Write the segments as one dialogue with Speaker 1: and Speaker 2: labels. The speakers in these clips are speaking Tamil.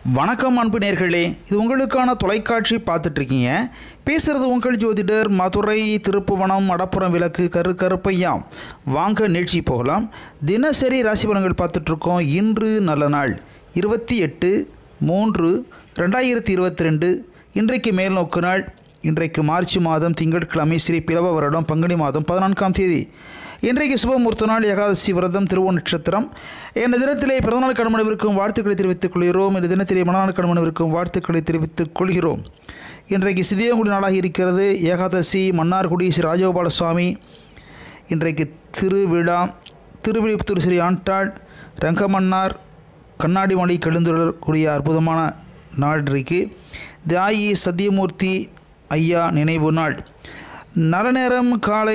Speaker 1: வணக்கம் அன்பு நேர்களே இது உங்களுக்கான தொலைக்காட்சி பார்த்துட்ருக்கீங்க பேசுகிறது உங்கள் ஜோதிடர் மதுரை திருப்புவனம் மடப்புறம் விளக்கு கரு கருப்பையா வாங்க நிகழ்ச்சி போகலாம் தினசரி ராசி பலன்கள் பார்த்துட்ருக்கோம் இன்று நல்ல நாள் இருபத்தி எட்டு மூன்று ரெண்டாயிரத்தி இருபத்தி ரெண்டு இன்றைக்கு மேல்நோக்கு நாள் இன்றைக்கு மார்ச் மாதம் திங்கட்கிழமை ஸ்ரீ பிறவ வருடம் பங்குனி மாதம் பதினான்காம் தேதி இன்றைக்கு சுபமுகூர்த்த நாள் ஏகாதசி விரதம் திருவோண நட்சத்திரம் இந்த தினத்திலே பிறந்தநாள் கடமனவிற்கும் வாழ்த்துக்களை தெரிவித்துக் கொள்கிறோம் இந்த தினத்திலே மனநாள் கடமனவிற்கும் வாழ்த்துக்களை தெரிவித்துக் கொள்கிறோம் இன்றைக்கு சிதியங்குடி நாளாக இருக்கிறது ஏகாதசி மன்னார்குடி ஸ்ரீ ராஜகோபால சுவாமி இன்றைக்கு திருவிழா திருவிழிப்புத்தூர் ஸ்ரீ ஆண்டாள் ரங்கமன்னார் கண்ணாடி மணி கெழுந்துள்ளக்கூடிய அற்புதமான நாள் இன்றைக்கு தியாயி சத்தியமூர்த்தி ஐயா நினைவு நாள் நல்ல நேரம் காலை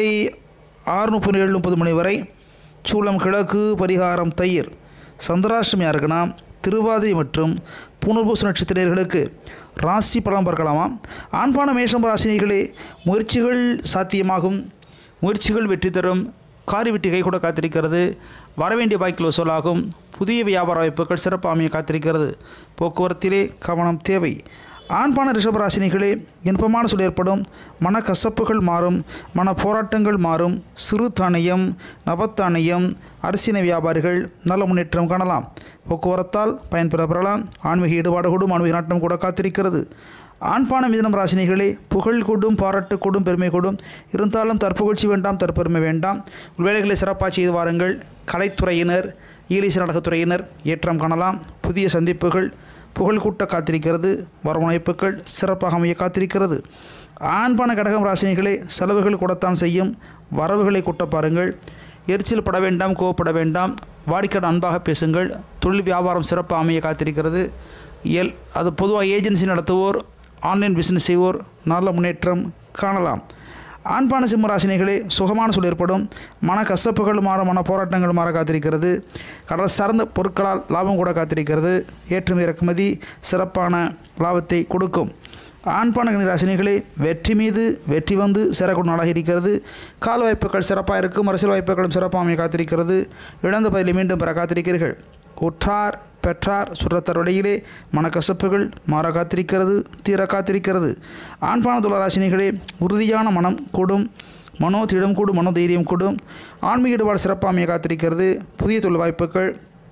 Speaker 1: ஆறு முப்பது ஏழு முப்பது மணி வரை சூளம் கிழக்கு பரிகாரம் தயிர் சந்திராஷ்டமி யாருக்குன்னா திருவாதிரை மற்றும் புனர்பூச நட்சத்திரர்களுக்கு ராசி பலன் பார்க்கலாமா ஆண்பான மேஷம் ராசினிகளே முயற்சிகள் சாத்தியமாகும் முயற்சிகள் வெற்றி தரும் காரி வெட்டி கை கூட காத்திருக்கிறது வரவேண்டிய பாய்க்கில் வசூலாகும் புதிய வியாபார வாய்ப்புகள் சிறப்பு அமைய காத்திருக்கிறது போக்குவரத்திலே கவனம் தேவை ஆண்பான ரிஷபராசினிகளே இன்பமான சொல் ஏற்படும் மன கசப்புகள் மாறும் மன போராட்டங்கள் மாறும் சிறு தானியம் நவத்தானியம் அரிசின வியாபாரிகள் நல்ல முன்னேற்றம் காணலாம் போக்குவரத்தால் பயன்பெற பெறலாம் ஆன்மீக ஈடுபாடு கூடும் ஆன்மீக நாட்டம் கூட காத்திருக்கிறது ஆண்பான மிதனம் ராசினிகளே புகழ் கூடும் பாராட்டு கூடும் பெருமை கூடும் இருந்தாலும் தற்புகழ்ச்சி வேண்டாம் தற்பெருமை வேண்டாம் உங்கள் வேலைகளை சிறப்பாக செய்து வாருங்கள் கலைத்துறையினர் ஈலிச நாடகத்துறையினர் ஏற்றம் காணலாம் புதிய சந்திப்புகள் புகழ் கூட்ட காத்திருக்கிறது வரவணைப்புகள் சிறப்பாக அமைய காத்திருக்கிறது ஆண்பான கடகம் ராசினிகளே செலவுகள் கூடத்தான் செய்யும் வரவுகளை கூட்ட பாருங்கள் எரிச்சல் பட வேண்டாம் கோவப்பட வேண்டாம் வாடிக்கையாளர் அன்பாக பேசுங்கள் தொழில் வியாபாரம் சிறப்பாக அமைய காத்திருக்கிறது எல் அது பொதுவாக ஏஜென்சி நடத்துவோர் ஆன்லைன் பிஸ்னஸ் செய்வோர் நல்ல முன்னேற்றம் காணலாம் ஆண்பான சிம்மராசினிகளே சுகமான சொல் ஏற்படும் மன கசப்புகள் மாற மன போராட்டங்கள் மாற காத்திருக்கிறது கடல் சார்ந்த பொருட்களால் லாபம் கூட காத்திருக்கிறது ஏற்றுமதி இறக்குமதி சிறப்பான லாபத்தை கொடுக்கும் ஆண்பான ராசினிகளே வெற்றி மீது வெற்றி வந்து சேரக்கூடிய நாளாக இருக்கிறது கால வாய்ப்புகள் சிறப்பாக இருக்கும் அரசியல் வாய்ப்புகளும் சிறப்பாக அமைய காத்திருக்கிறது இழந்த பதிலை மீண்டும் பெற காத்திருக்கிறீர்கள் உற்றார் பெற்றார் சுரத்தர் வழியிலே மனக்கசப்புகள் மாற காத்திருக்கிறது தீர காத்திருக்கிறது ஆண்பான துளராசினிகளே உறுதியான மனம் கூடும் மனோ திடம் கூடும் மனோதைரியம் கூடும் ஆன்மீக ஈடுபாடு சிறப்பாக அமைய காத்திருக்கிறது புதிய தொழில் வாய்ப்புகள்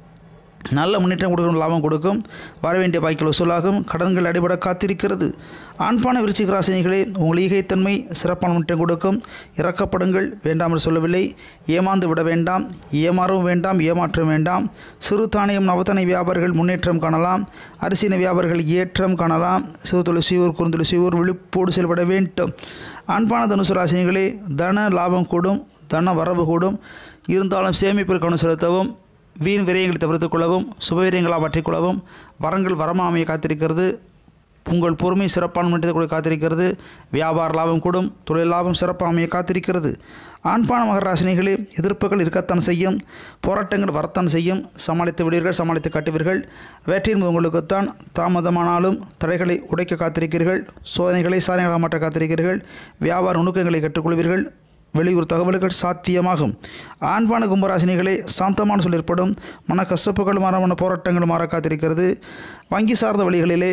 Speaker 1: நல்ல முன்னேற்றம் கொடுக்கும் லாபம் கொடுக்கும் வரவேண்டிய பாய்க்கள் வசூலாகும் கடன்கள் அடிபட காத்திருக்கிறது ஆண்பான விருச்சிக ராசினிகளே உங்கள் ஈகைத்தன்மை சிறப்பான முன்னேற்றம் கொடுக்கும் இறக்கப்படுங்கள் வேண்டாம் சொல்லவில்லை ஏமாந்து விட வேண்டாம் ஏமாறவும் வேண்டாம் ஏமாற்றம் வேண்டாம் சிறு தானியம் நவத்தனை வியாபாரிகள் முன்னேற்றம் காணலாம் அரிசின வியாபாரிகள் ஏற்றம் காணலாம் சிறுதொழில் செய்வோர் குறுந்தொழில் செய்வோர் விழிப்போடு செயல்பட வேண்டும் அன்பான தனுசு ராசினிகளே தன லாபம் கூடும் தன வரவு கூடும் இருந்தாலும் சேமிப்பில் கவனம் செலுத்தவும் வீண் விரயங்களை தவிர்த்து கொள்ளவும் சுபவிரயங்களாக மாற்றிக் கொள்ளவும் வரங்கள் வரமாமையை காத்திருக்கிறது உங்கள் பொறுமை சிறப்பான முன்னேற்றத்தை கூட காத்திருக்கிறது வியாபார லாபம் கூடும் தொழில் லாபம் சிறப்பாக அமைய காத்திருக்கிறது ஆண்பான மகராசினிகளே எதிர்ப்புகள் இருக்கத்தான் செய்யும் போராட்டங்கள் வரத்தான் செய்யும் சமாளித்து விடுவீர்கள் சமாளித்து காட்டுவீர்கள் வேற்றின் உங்களுக்குத்தான் தாமதமானாலும் தடைகளை உடைக்க காத்திருக்கிறீர்கள் சோதனைகளை சாதனைகளாக மாற்ற காத்திருக்கிறீர்கள் வியாபார நுணுக்கங்களை கற்றுக்கொள்வீர்கள் வெளியூர் தகவல்கள் சாத்தியமாகும் ஆண்பான கும்பராசினிகளே சாந்தமான சொல் ஏற்படும் மன கசப்புகள் மாறமான போராட்டங்கள் மாற காத்திருக்கிறது வங்கி சார்ந்த வழிகளிலே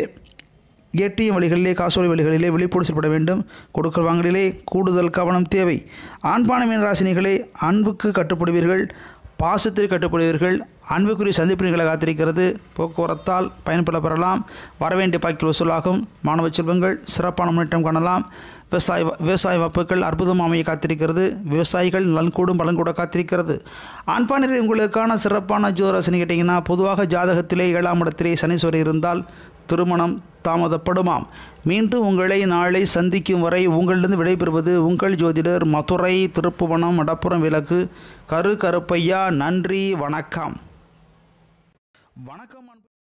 Speaker 1: ஏடிஎம் வழிகளிலே காசோலை வழிகளிலே விழிப்போடு செயல்பட வேண்டும் கொடுக்கல் வாங்கலிலே கூடுதல் கவனம் தேவை ஆண்பான மீனராசினிகளே அன்புக்கு கட்டுப்படுவீர்கள் பாசத்திற்கு கட்டுப்படுவீர்கள் அன்புக்குரிய சந்திப்பு நிகழ காத்திருக்கிறது போக்குவரத்தால் பயன்பட பெறலாம் வரவேண்டிய பாக்கில் வசூலாகும் மாணவ செல்வங்கள் சிறப்பான முன்னேற்றம் காணலாம் விவசாய விவசாய வாய்ப்புகள் அற்புதம் அமைய காத்திருக்கிறது விவசாயிகள் நலன் கூடும் பலன் கூட காத்திருக்கிறது ஆண்பானில் உங்களுக்கான சிறப்பான ஜோதராசனி கேட்டிங்கன்னா பொதுவாக ஜாதகத்திலே ஏழாம் இடத்திலே சனீஸ்வரர் இருந்தால் திருமணம் தாமதப்படுமாம் மீண்டும் உங்களை நாளை சந்திக்கும் வரை உங்களிடம் விடைபெறுவது உங்கள் ஜோதிடர் மதுரை திருப்புவனம் மடப்புறம் விளக்கு கரு கருப்பையா நன்றி வணக்கம் வணக்கம்